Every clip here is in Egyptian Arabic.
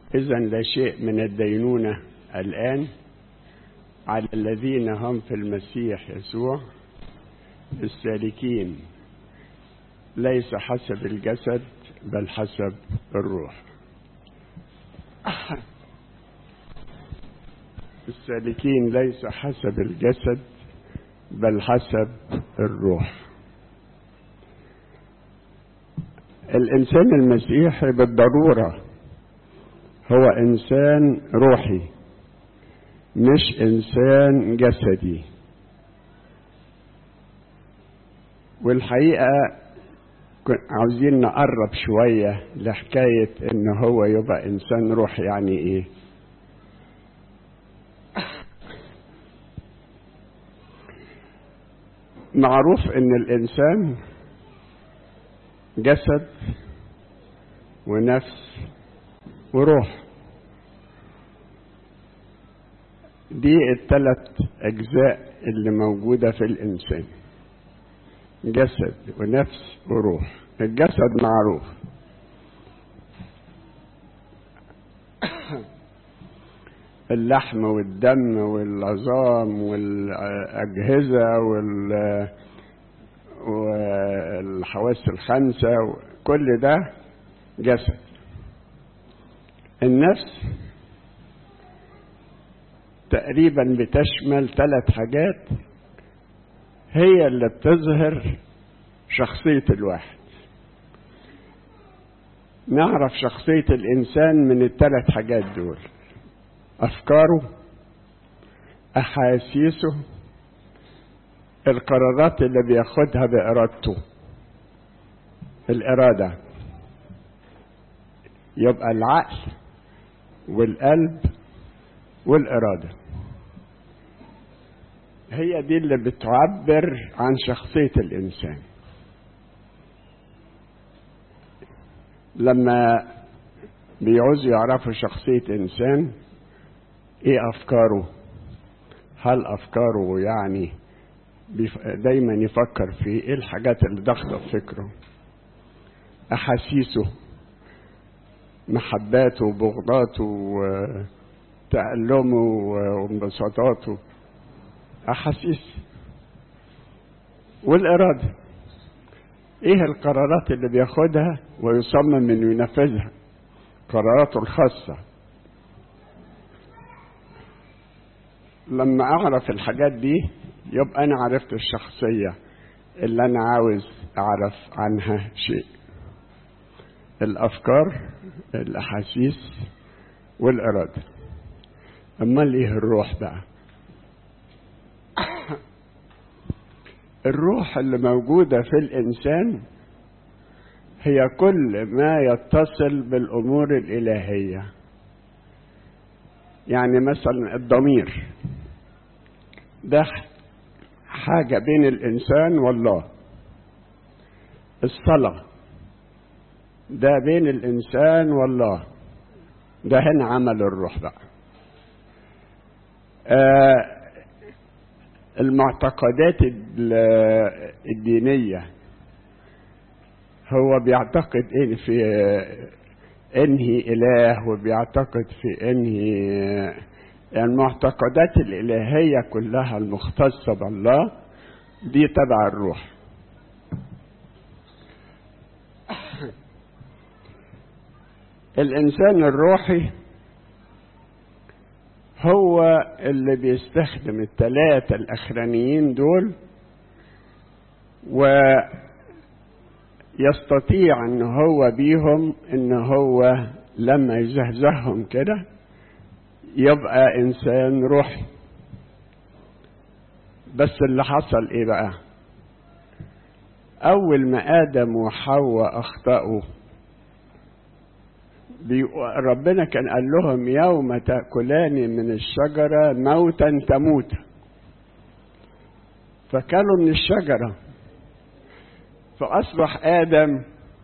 إذا لا شيء من الدينونة الآن على الذين هم في المسيح يسوع السالكين ليس حسب الجسد بل حسب الروح السالكين ليس حسب الجسد بل حسب الروح الإنسان المسيحي بالضرورة هو إنسان روحي مش إنسان جسدي والحقيقة عاوزين نقرب شوية لحكاية إن هو يبقى إنسان روحي يعني إيه معروف إن الإنسان جسد ونفس وروح دي الثلاث أجزاء اللي موجودة في الإنسان جسد ونفس وروح الجسد معروف اللحم والدم والعظام والأجهزة وال والحواس الخمسة كل ده جسد النفس تقريبا بتشمل ثلاث حاجات هي اللي بتظهر شخصية الواحد نعرف شخصية الإنسان من الثلاث حاجات دول أفكاره أحاسيسه القرارات اللي بياخدها بإرادته الإرادة يبقى العقل والقلب والإرادة هي دي اللي بتعبر عن شخصية الإنسان لما بيعوزوا يعرفوا شخصية إنسان إيه أفكاره هل أفكاره يعني دايما يفكر في إيه الحاجات اللي داخلة في فكره أحاسيسه محباته وبغضاته وتألمه وانبساطاته أحاسيس والإرادة إيه القرارات اللي بياخدها ويصمم إنه ينفذها قراراته الخاصة لما أعرف الحاجات دي يبقى أنا عرفت الشخصية اللي أنا عاوز أعرف عنها شيء الأفكار الأحاسيس والإرادة أمال إيه الروح بقى الروح اللي موجودة في الإنسان هي كل ما يتصل بالأمور الإلهية يعني مثلا الضمير ده حاجة بين الإنسان والله الصلاة ده بين الإنسان والله ده هنا عمل الروح بقى آه المعتقدات الدينية هو بيعتقد إن في انهي اله وبيعتقد في انهي يعني المعتقدات الالهيه كلها المختصه بالله دي تبع الروح الانسان الروحي هو اللي بيستخدم الثلاثه الاخرانيين دول و يستطيع ان هو بيهم ان هو لما يزهزههم كده يبقى انسان روحي بس اللي حصل ايه بقى اول ما ادم وحواء اخطاوا ربنا كان قال لهم يوم تاكلان من الشجره موتا تموت فكلوا من الشجره فأصبح آدم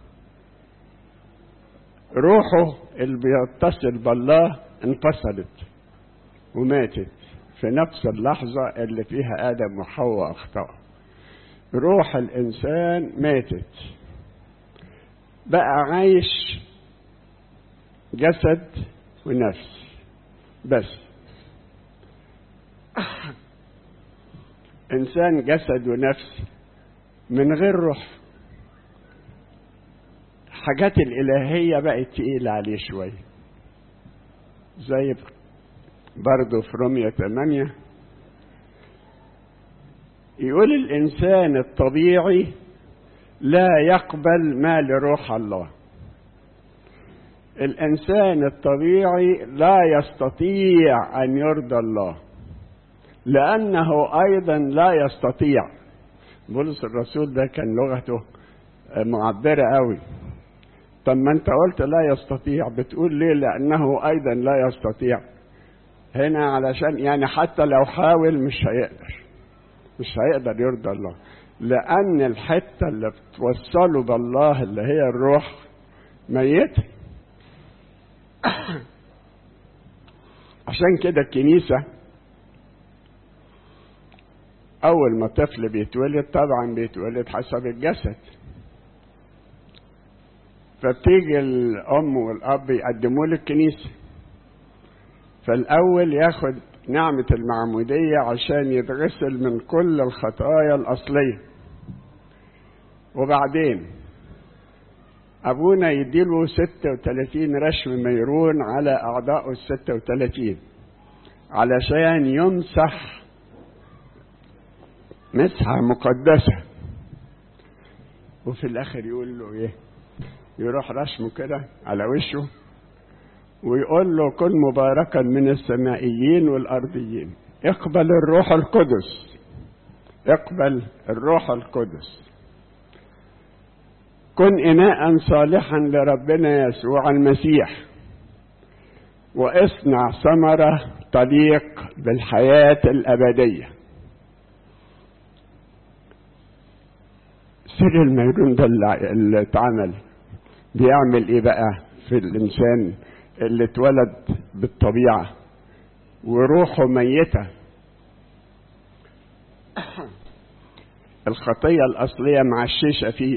روحه اللي بيتصل بالله انفصلت وماتت في نفس اللحظة اللي فيها آدم وحواء أخطأ روح الإنسان ماتت بقى عايش جسد ونفس بس إنسان جسد ونفس من غير روح حاجات الإلهية بقت تقيلة عليه شوية زي برضه في رومية 8 يقول الإنسان الطبيعي لا يقبل ما لروح الله الإنسان الطبيعي لا يستطيع أن يرضى الله لأنه أيضا لا يستطيع بولس الرسول ده كان لغته معبرة قوي طب ما انت قلت لا يستطيع بتقول ليه لأنه أيضا لا يستطيع هنا علشان يعني حتى لو حاول مش هيقدر مش هيقدر يرضى الله لأن الحتة اللي بتوصله بالله اللي هي الروح ميتة عشان كده الكنيسة أول ما طفل بيتولد طبعا بيتولد حسب الجسد فبتيجي الأم والأب يقدموا له الكنيسة فالأول ياخد نعمة المعمودية عشان يتغسل من كل الخطايا الأصلية وبعدين أبونا يديله 36 رشم ميرون على أعضائه ال 36 علشان يمسح مسحة مقدسة وفي الآخر يقول له إيه يروح رشمه كده على وشه ويقول له كن مباركا من السمائيين والأرضيين اقبل الروح القدس اقبل الروح القدس كن إناء صالحا لربنا يسوع المسيح واصنع ثمرة تليق بالحياة الأبدية سر الميرون ده اللي اتعمل بيعمل ايه بقى في الانسان اللي اتولد بالطبيعة وروحه ميتة الخطية الأصلية معششة فيه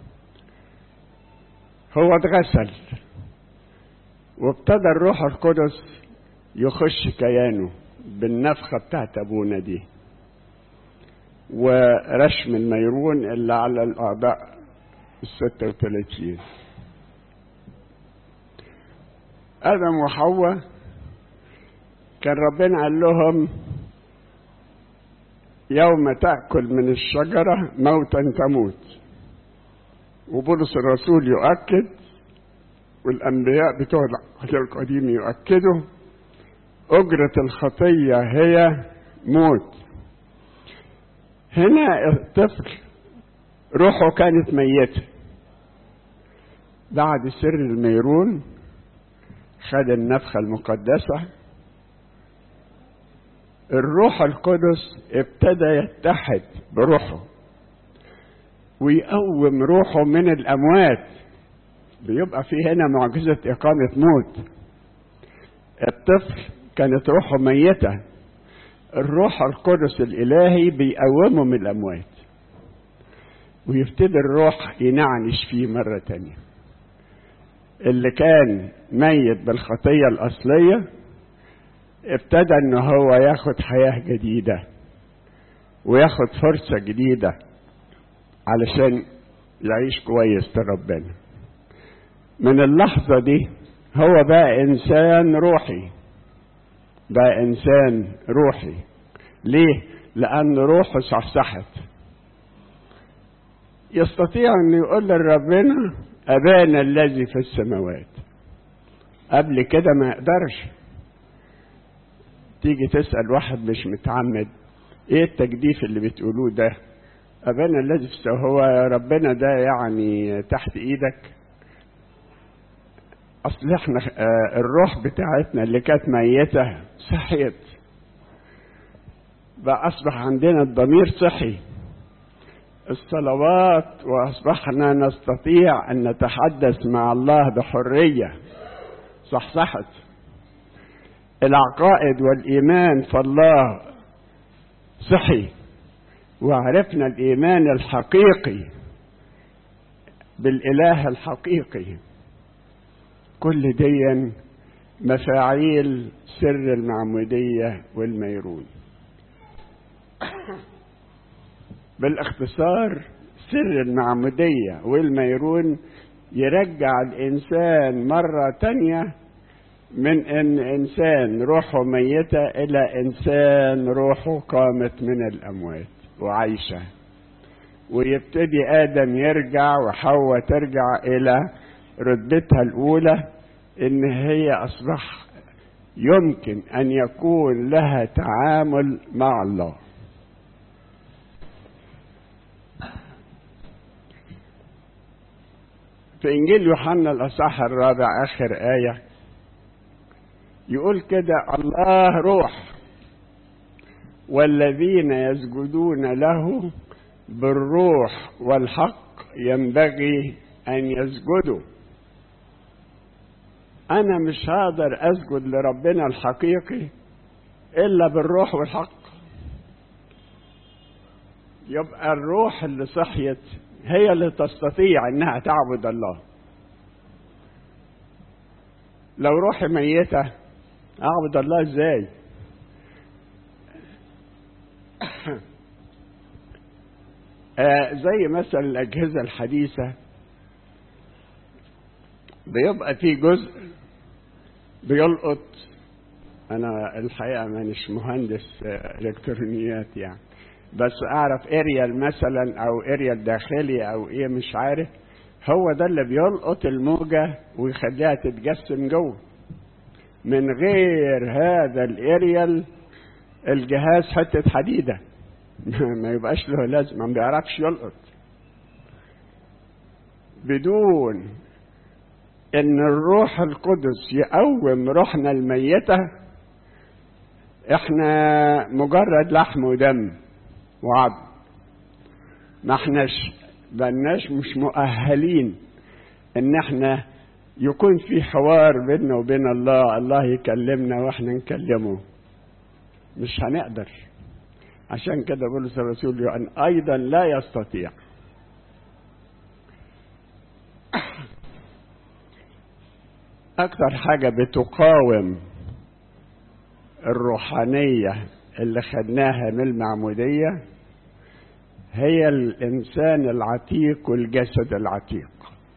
هو اتغسل وابتدى الروح القدس يخش كيانه بالنفخة بتاعت أبونا دي ورشم الميرون اللي على الأعضاء الستة وثلاثين آدم وحواء كان ربنا قال لهم يوم تأكل من الشجرة موتا تموت وبولس الرسول يؤكد والأنبياء بتوع العهد القديم يؤكدوا أجرة الخطية هي موت هنا الطفل روحه كانت ميتة بعد سر الميرون خد النفخة المقدسة الروح القدس ابتدى يتحد بروحه ويقوم روحه من الأموات بيبقى في هنا معجزة إقامة موت الطفل كانت روحه ميتة الروح القدس الإلهي بيقومه من الأموات ويبتدي الروح ينعنش فيه مرة تانية اللي كان ميت بالخطية الأصلية ابتدى ان هو ياخد حياة جديدة وياخد فرصة جديدة علشان يعيش كويس لربنا من اللحظة دي هو بقى إنسان روحي بقى إنسان روحي ليه؟ لأن روحه صحصحت يستطيع أن يقول لربنا أبانا الذي في السماوات قبل كده ما يقدرش تيجي تسأل واحد مش متعمد ايه التجديف اللي بتقولوه ده أبانا الذي في السماوات هو ربنا ده يعني تحت ايدك اصل احنا الروح بتاعتنا اللي كانت ميتة صحيت بقى اصبح عندنا الضمير صحي الصلوات واصبحنا نستطيع ان نتحدث مع الله بحريه صحصحت العقائد والايمان فالله صحي وعرفنا الايمان الحقيقي بالاله الحقيقي كل دي مفاعيل سر المعمودية والميرون بالاختصار سر المعمودية والميرون يرجع الإنسان مرة تانية من إن إنسان روحه ميتة إلى إنسان روحه قامت من الأموات وعايشة ويبتدي آدم يرجع وحواء ترجع إلى رتبتها الأولى إن هي أصبح يمكن أن يكون لها تعامل مع الله في إنجيل يوحنا الأصحاح الرابع آخر آية يقول كده الله روح والذين يسجدون له بالروح والحق ينبغي أن يسجدوا أنا مش هقدر أسجد لربنا الحقيقي إلا بالروح والحق يبقى الروح اللي صحيت هي اللي تستطيع انها تعبد الله لو روحي ميتة اعبد الله ازاي آه زي مثلا الاجهزة الحديثة بيبقى في جزء بيلقط انا الحقيقة مانيش مهندس الكترونيات يعني بس اعرف اريال مثلا او اريال داخلي او ايه مش عارف هو ده اللي بيلقط الموجة ويخليها تتجسم جوه من غير هذا الاريال الجهاز حتة حديدة ما يبقاش له لازمة ما بيعرفش يلقط بدون ان الروح القدس يقوم روحنا الميتة احنا مجرد لحم ودم وعظم ما احناش بلناش مش مؤهلين ان احنا يكون في حوار بيننا وبين الله الله يكلمنا واحنا نكلمه مش هنقدر عشان كده بولس الرسول أن ايضا لا يستطيع اكثر حاجة بتقاوم الروحانية اللي خدناها من المعمودية هي الإنسان العتيق والجسد العتيق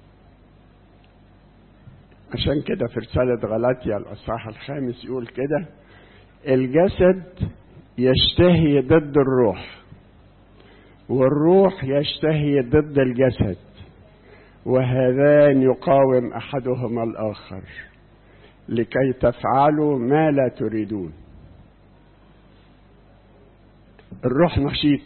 عشان كده في رسالة غلاطيا الأصحاح الخامس يقول كده الجسد يشتهي ضد الروح والروح يشتهي ضد الجسد وهذان يقاوم أحدهما الآخر لكي تفعلوا ما لا تريدون الروح نشيط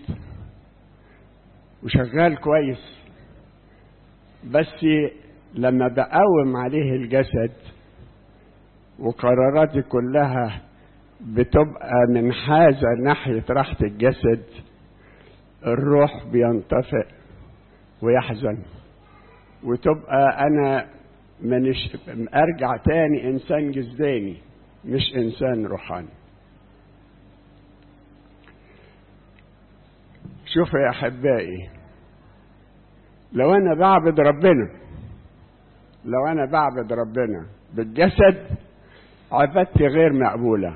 وشغال كويس بس لما بقوم عليه الجسد وقراراتي كلها بتبقى منحازة ناحية راحة الجسد الروح بينطفئ ويحزن وتبقى أنا منش أرجع تاني إنسان جسداني مش إنسان روحاني شوفوا يا احبائي لو انا بعبد ربنا لو انا بعبد ربنا بالجسد عبادتي غير مقبوله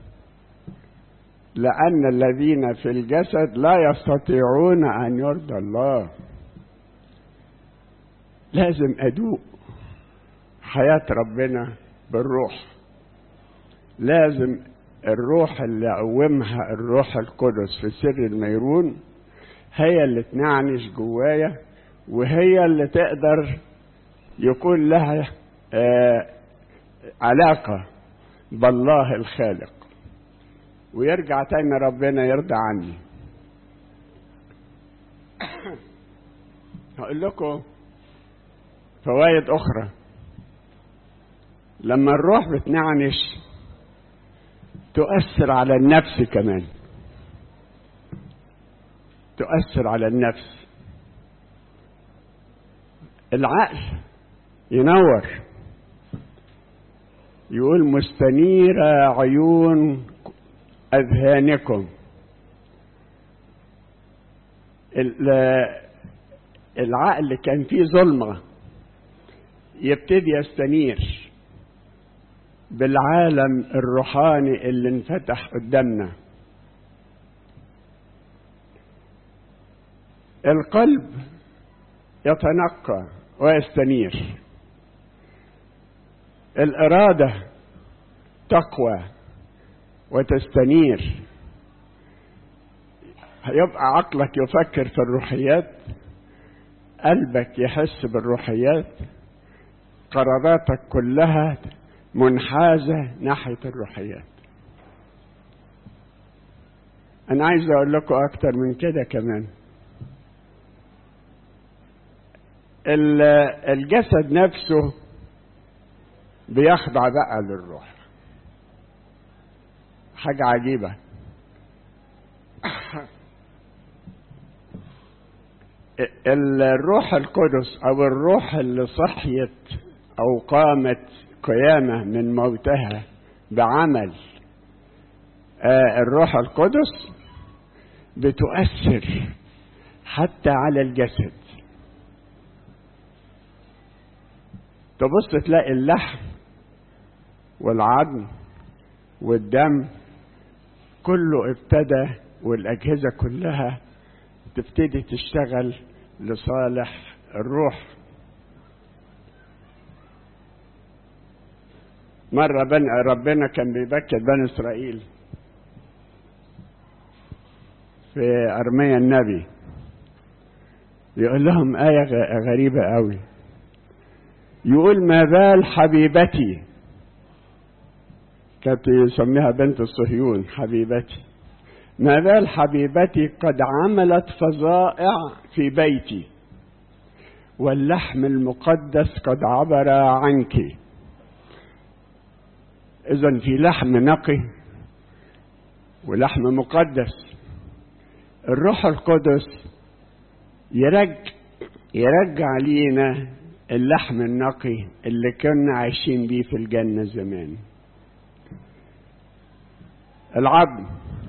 لان الذين في الجسد لا يستطيعون ان يرضى الله لازم ادوق حياه ربنا بالروح لازم الروح اللي قومها الروح القدس في سر الميرون هي اللي تنعنش جوايا وهي اللي تقدر يكون لها آه علاقة بالله الخالق ويرجع تاني ربنا يرضى عني هقول لكم فوائد أخرى لما الروح بتنعنش تؤثر على النفس كمان تؤثر على النفس العقل ينور يقول مستنيرة عيون أذهانكم العقل كان فيه ظلمة يبتدي يستنير بالعالم الروحاني اللي انفتح قدامنا القلب يتنقى ويستنير الإرادة تقوى وتستنير هيبقى عقلك يفكر في الروحيات قلبك يحس بالروحيات قراراتك كلها منحازة ناحية الروحيات أنا عايز أقول لكم أكتر من كده كمان الجسد نفسه بيخضع بقى للروح حاجة عجيبة الروح القدس أو الروح اللي صحيت أو قامت قيامة من موتها بعمل الروح القدس بتؤثر حتى على الجسد تبص تلاقي اللحم والعظم والدم كله ابتدى والأجهزة كلها تبتدي تشتغل لصالح الروح مرة بني ربنا كان بيبكت بني إسرائيل في أرميا النبي يقول لهم آية غريبة قوي يقول ما بال حبيبتي كانت يسميها بنت الصهيون حبيبتي ما بال حبيبتي قد عملت فظائع في بيتي واللحم المقدس قد عبر عنك اذا في لحم نقي ولحم مقدس الروح القدس يرج يرجع لينا اللحم النقي اللي كنا عايشين بيه في الجنة زمان العظم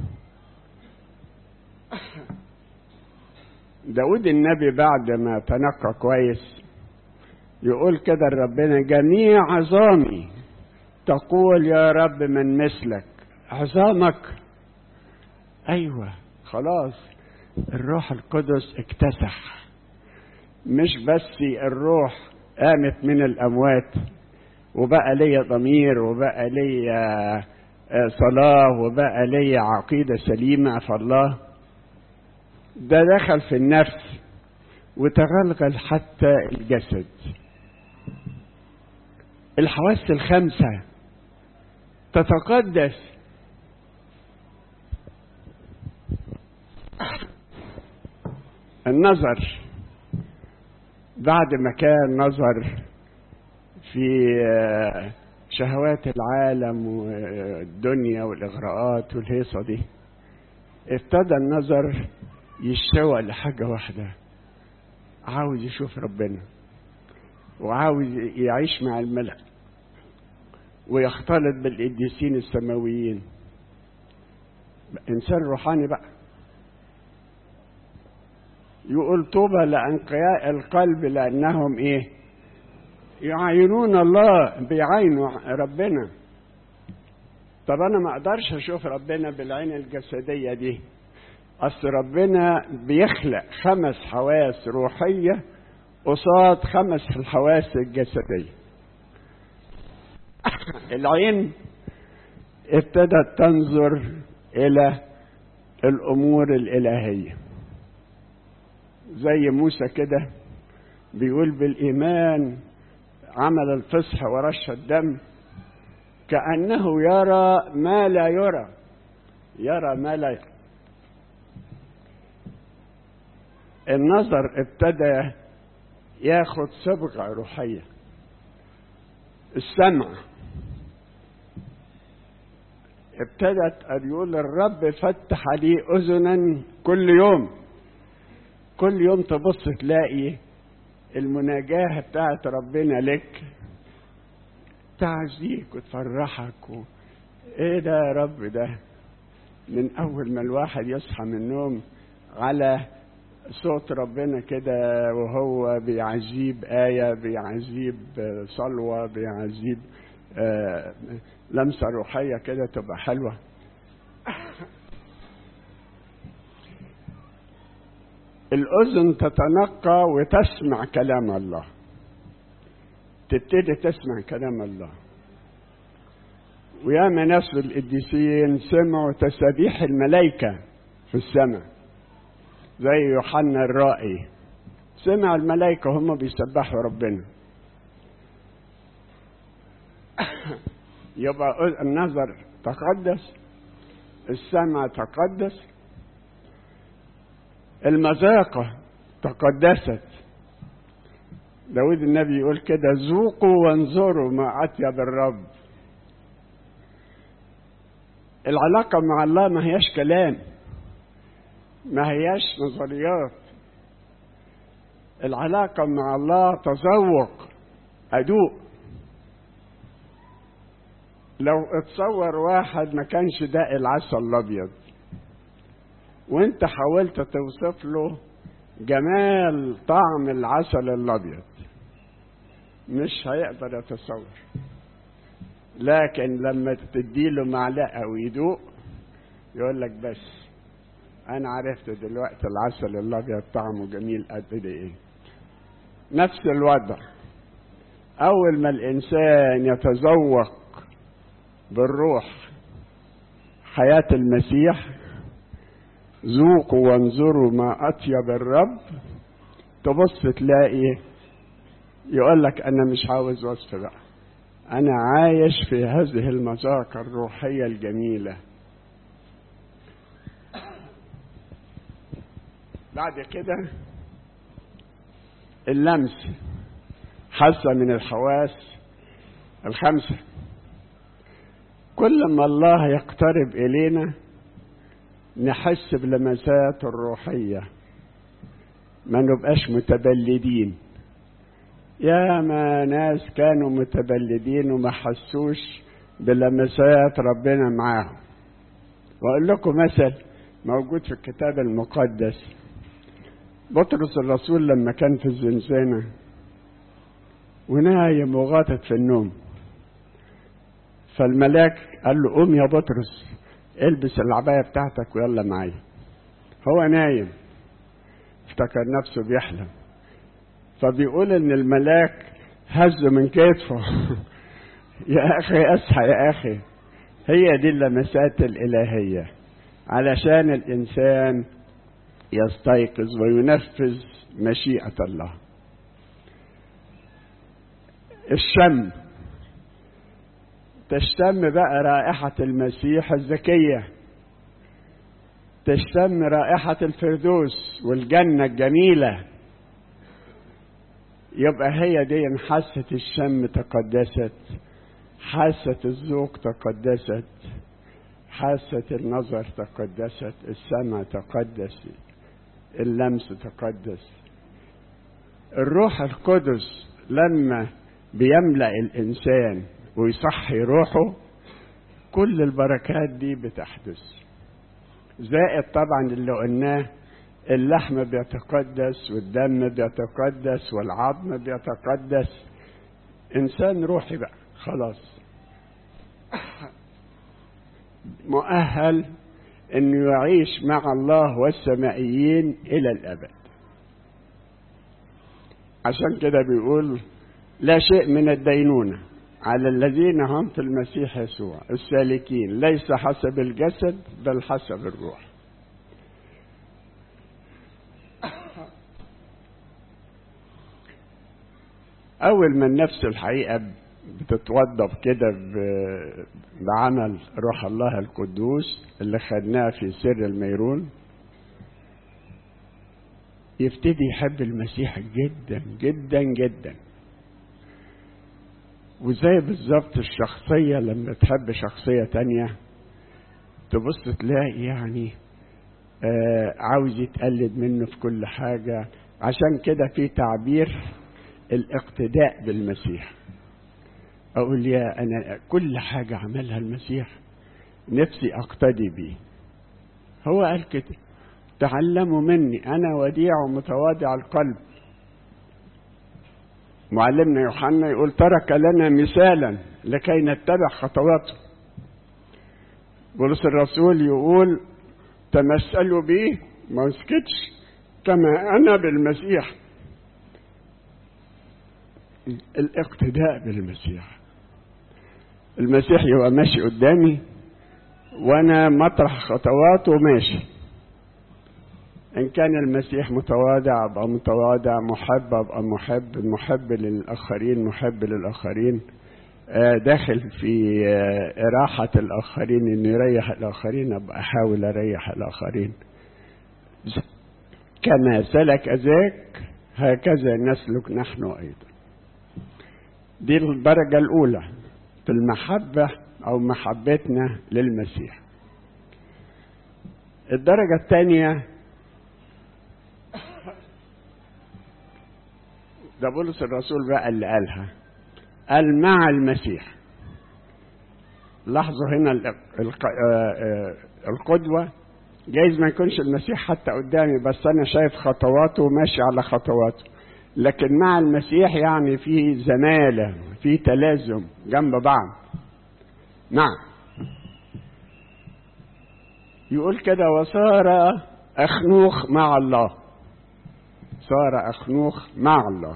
داود النبي بعد ما تنقى كويس يقول كده لربنا جميع عظامي تقول يا رب من مثلك عظامك ايوه خلاص الروح القدس اكتسح مش بس الروح قامت من الاموات وبقى ليا ضمير وبقى ليا صلاه وبقى ليا عقيده سليمه في الله ده دخل في النفس وتغلغل حتى الجسد الحواس الخمسه تتقدس النظر بعد ما كان نظر في شهوات العالم والدنيا والإغراءات والهيصة دي ابتدى النظر يشتوى لحاجة واحدة عاوز يشوف ربنا وعاوز يعيش مع الملك ويختلط بالقديسين السماويين إنسان روحاني بقى يقول طوبى لأنقياء القلب لأنهم إيه يعاينون الله بيعاينوا ربنا طب أنا ما أقدرش أشوف ربنا بالعين الجسدية دي أصل ربنا بيخلق خمس حواس روحية قصاد خمس الحواس الجسدية العين ابتدت تنظر إلى الأمور الإلهية زي موسى كده بيقول بالإيمان عمل الفصح ورش الدم كأنه يرى ما لا يرى يرى ما لا يرى النظر ابتدى ياخد صبغة روحية السمع ابتدت أن يقول الرب فتح لي أذنا كل يوم كل يوم تبص تلاقي المناجاة بتاعت ربنا لك تعزيك وتفرحك و... ايه ده يا رب ده من اول ما الواحد يصحى من النوم على صوت ربنا كده وهو بيعذيب آية بيعذيب صلوة بيعذيب لمسة روحية كده تبقى حلوة الأذن تتنقى وتسمع كلام الله تبتدي تسمع كلام الله وياما ناس القديسين سمعوا تسابيح الملائكة في السماء زي يوحنا الرائي سمع الملائكة هم بيسبحوا ربنا يبقى النظر تقدس السمع تقدس المذاقة تقدست داود النبي يقول كده ذوقوا وانظروا ما أطيب الرب العلاقة مع الله ما هياش كلام ما هياش نظريات العلاقة مع الله تذوق أدوق لو اتصور واحد ما كانش داق العسل الأبيض وانت حاولت توصف له جمال طعم العسل الأبيض مش هيقدر يتصور لكن لما تديله معلقة ويدوق يقول لك بس أنا عرفت دلوقتي العسل الأبيض طعمه جميل قد إيه نفس الوضع أول ما الإنسان يتذوق بالروح حياة المسيح ذوقوا وانظروا ما أطيب الرب تبص تلاقي يقول لك أنا مش عاوز وصف بقى أنا عايش في هذه المذاق الروحية الجميلة بعد كده اللمس حاسة من الحواس الخمسة كل ما الله يقترب إلينا نحس بلمسات الروحية ما نبقاش متبلدين يا ما ناس كانوا متبلدين وما حسوش بلمسات ربنا معاهم واقول لكم مثل موجود في الكتاب المقدس بطرس الرسول لما كان في الزنزانة ونايم وغاطت في النوم فالملاك قال له قوم يا بطرس البس العباية بتاعتك ويلا معايا هو نايم افتكر نفسه بيحلم فبيقول ان الملاك هز من كتفه يا اخي اصحى يا اخي هي دي اللمسات الالهيه علشان الانسان يستيقظ وينفذ مشيئه الله الشم تشتم بقى رائحه المسيح الزكيه تشتم رائحه الفردوس والجنه الجميله يبقى هي دي حاسة الشم تقدست حاسة الذوق تقدست حاسة النظر تقدست السمع تقدس اللمس تقدس الروح القدس لما بيملأ الإنسان ويصحي روحه كل البركات دي بتحدث زائد طبعا اللي قلناه اللحم بيتقدس والدم بيتقدس والعظم بيتقدس انسان روحي بقى خلاص مؤهل انه يعيش مع الله والسمائيين الى الابد عشان كده بيقول لا شيء من الدينونه على الذين هم في المسيح يسوع السالكين ليس حسب الجسد بل حسب الروح أول ما النفس الحقيقة بتتوضب كده بعمل روح الله القدوس اللي خدناه في سر الميرون يبتدي يحب المسيح جدا جدا جدا وزي بالظبط الشخصية لما تحب شخصية تانية تبص تلاقي يعني آه عاوز يتقلد منه في كل حاجة عشان كده في تعبير الاقتداء بالمسيح اقول يا انا كل حاجه عملها المسيح نفسي اقتدي بيه هو قال كده تعلموا مني انا وديع ومتواضع القلب معلمنا يوحنا يقول ترك لنا مثالا لكي نتبع خطواته بولس الرسول يقول تمثلوا بي ما اسكتش كما انا بالمسيح الاقتداء بالمسيح المسيح يبقى ماشي قدامي وانا مطرح خطواته ماشي ان كان المسيح متواضع ابقى متواضع محب ابقى محب محب للاخرين محب للاخرين داخل في راحة الآخرين إنه يريح الآخرين أبقى أحاول أريح الآخرين كما سلك ذاك هكذا نسلك نحن أيضا دي الدرجة الأولى في المحبة أو محبتنا للمسيح الدرجة الثانية ده بولس الرسول بقى اللي قالها قال مع المسيح لاحظوا هنا القدوة جايز ما يكونش المسيح حتى قدامي بس أنا شايف خطواته وماشي على خطواته لكن مع المسيح يعني في زمالة في تلازم جنب بعض نعم يقول كده وصار أخنوخ مع الله صار أخنوخ مع الله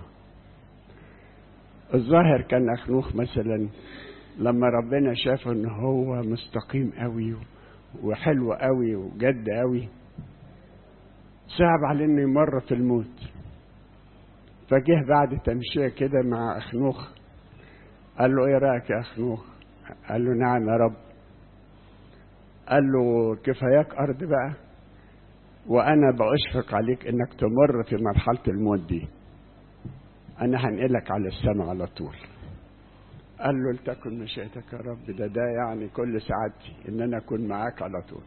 الظاهر كان أخنوخ مثلا لما ربنا شافه ان هو مستقيم قوي وحلو قوي وجد قوي صعب عليه انه يمر في الموت فجه بعد تمشية كده مع أخنوخ قال له ايه رأيك يا أخنوخ قال له نعم يا رب قال له كفاياك أرض بقى وأنا بأشفق عليك إنك تمر في مرحلة الموت دي أنا هنقلك على السماء على طول قال له لتكن مشيئتك يا رب ده ده يعني كل سعادتي إن أنا أكون معاك على طول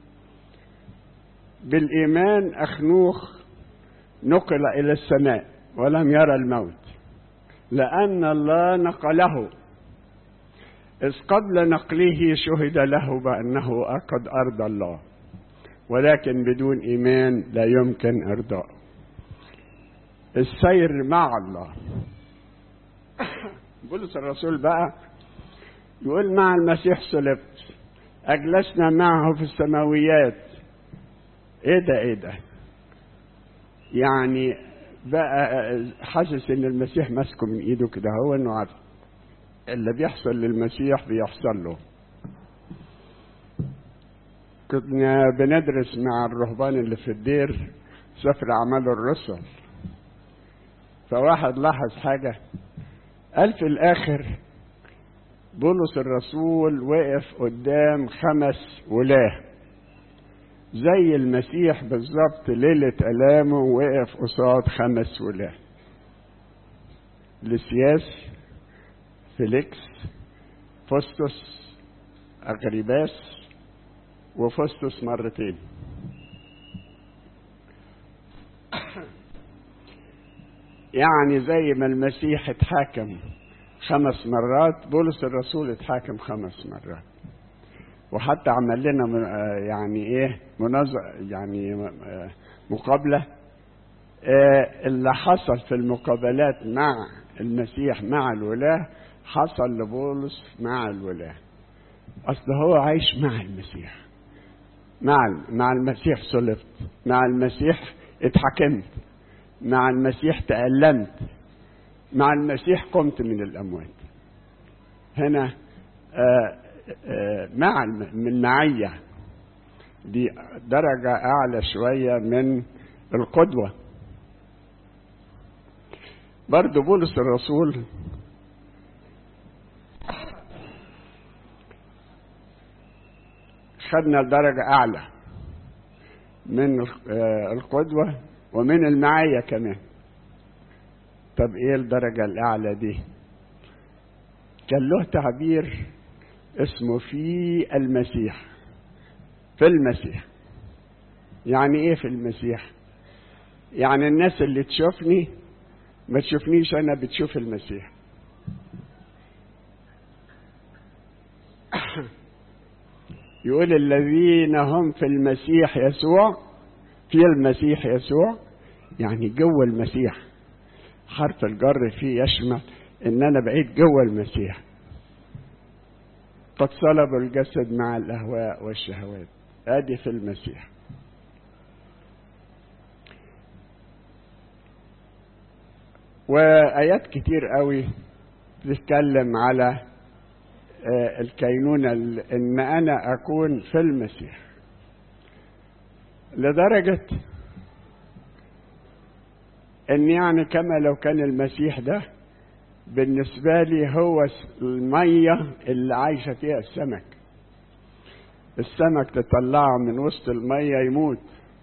بالإيمان أخنوخ نقل إلى السماء ولم يرى الموت لأن الله نقله إذ قبل نقله شهد له بأنه قد أرضى الله ولكن بدون إيمان لا يمكن إرضاء السير مع الله بولس الرسول بقى يقول مع المسيح صلبت أجلسنا معه في السماويات إيه ده إيه ده يعني بقى حاسس إن المسيح ماسكه من إيده كده هو إنه عارف اللي بيحصل للمسيح بيحصل له كنا بندرس مع الرهبان اللي في الدير سفر أعمال الرسل فواحد لاحظ حاجة قال في الآخر بولس الرسول وقف قدام خمس ولاه زي المسيح بالظبط ليلة ألامه وقف قصاد خمس ولاه لسياس فيليكس فوستوس أغريباس وفوستوس مرتين يعني زي ما المسيح اتحاكم خمس مرات بولس الرسول اتحاكم خمس مرات وحتى عمل لنا يعني ايه مناظر يعني مقابله اللي حصل في المقابلات مع المسيح مع الولاه حصل لبولس مع الولاه اصل هو عايش مع المسيح مع مع المسيح صلبت مع المسيح اتحكمت مع المسيح تألمت مع المسيح قمت من الأموات هنا آآ آآ مع من معية دي درجة أعلى شوية من القدوة برضو بولس الرسول خدنا درجة أعلى من القدوة ومن المعية كمان طب ايه الدرجة الأعلى دي كان له تعبير اسمه في المسيح في المسيح يعني ايه في المسيح يعني الناس اللي تشوفني ما تشوفنيش انا بتشوف المسيح يقول الذين هم في المسيح يسوع في المسيح يسوع يعني جوه المسيح حرف الجر فيه يشمل ان انا بقيت جوه المسيح قد صلبوا الجسد مع الأهواء والشهوات ادي في المسيح وآيات كتير قوي بتتكلم على الكينونة إن أنا أكون في المسيح لدرجة إن يعني كما لو كان المسيح ده بالنسبة لي هو المية اللي عايشة فيها السمك السمك تطلعه من وسط المية يموت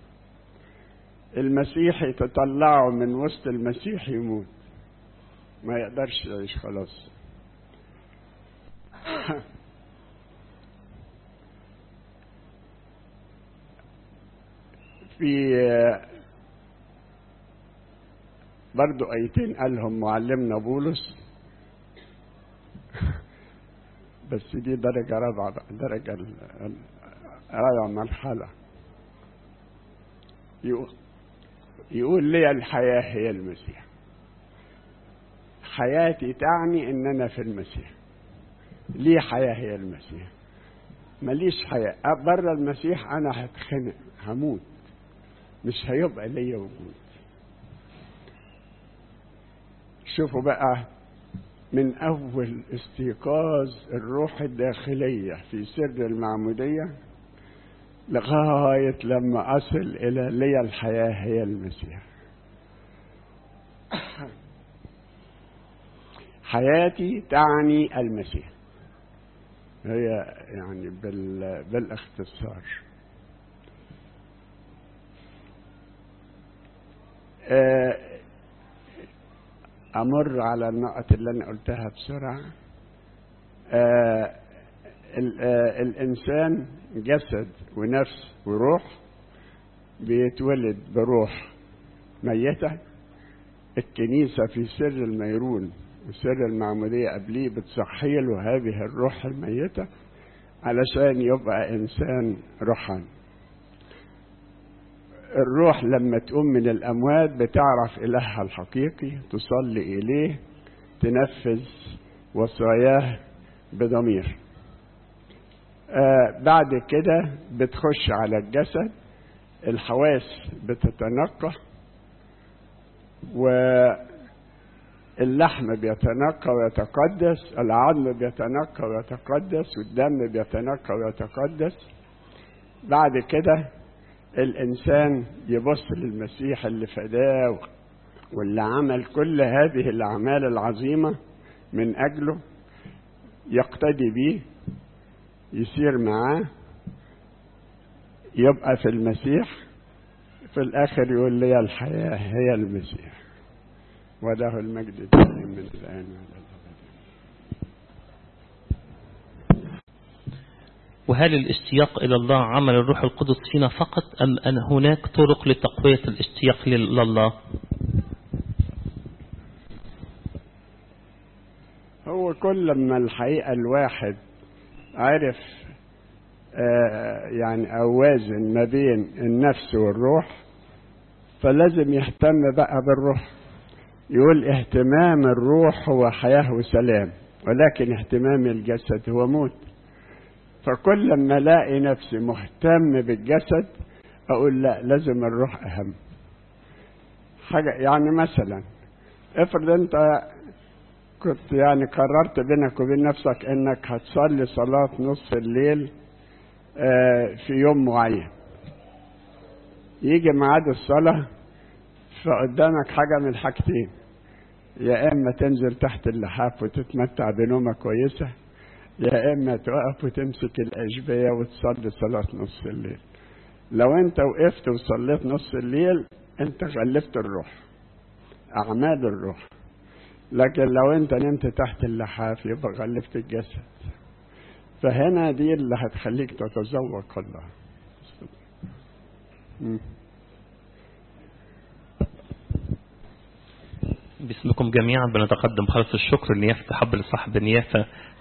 المسيحي تطلعه من وسط المسيح يموت ما يقدرش يعيش خلاص في برضو ايتين قالهم معلمنا بولس بس دي درجة رابعة درجة رابعة مرحلة يقول, يقول لي الحياة هي المسيح حياتي تعني ان انا في المسيح ليه حياة هي المسيح ماليش حياة بره المسيح انا هتخنق هموت مش هيبقى ليا وجود شوفوا بقى من أول استيقاظ الروح الداخلية في سر المعمودية لغاية لما أصل إلى لي الحياة هي المسيح حياتي تعني المسيح هي يعني بال بالاختصار أمر على النقط اللي أنا قلتها بسرعة آه آه الإنسان جسد ونفس وروح بيتولد بروح ميتة الكنيسة في سر الميرون وسر المعمودية قبليه بتصحي له هذه الروح الميتة علشان يبقى إنسان روحاني الروح لما تقوم من الأموات بتعرف إلهها الحقيقي تصلي إليه تنفذ وصاياه بضمير آه بعد كده بتخش على الجسد الحواس بتتنقى واللحم بيتنقى ويتقدس العظم بيتنقى ويتقدس والدم بيتنقى ويتقدس بعد كده الإنسان يبص للمسيح اللي فداه واللي عمل كل هذه الأعمال العظيمة من أجله يقتدي بيه يسير معاه يبقى في المسيح في الآخر يقول لي الحياة هي المسيح وله المجد الدائم من الآن والأبد وهل الاشتياق إلى الله عمل الروح القدس فينا فقط أم أن هناك طرق لتقوية الاشتياق لله هو كل ما الحقيقة الواحد عرف آه يعني أوازن ما بين النفس والروح فلازم يهتم بقى بالروح يقول اهتمام الروح هو حياة وسلام ولكن اهتمام الجسد هو موت فكل ما الاقي نفسي مهتم بالجسد اقول لا لازم الروح اهم حاجه يعني مثلا افرض انت كنت يعني قررت بينك وبين نفسك انك هتصلي صلاه نصف الليل في يوم معين يجي ميعاد الصلاه فقدامك حاجه من حاجتين يا اما تنزل تحت اللحاف وتتمتع بنومه كويسه يا إما تقف وتمسك الأشبية وتصلي صلاة نص الليل لو أنت وقفت وصليت نص الليل أنت غلفت الروح أعمال الروح لكن لو أنت نمت تحت اللحاف يبقى غلفت الجسد فهنا دي اللي هتخليك تتذوق الله باسمكم جميعا بنتقدم خالص الشكر لنيافة حب لصاحب النيافة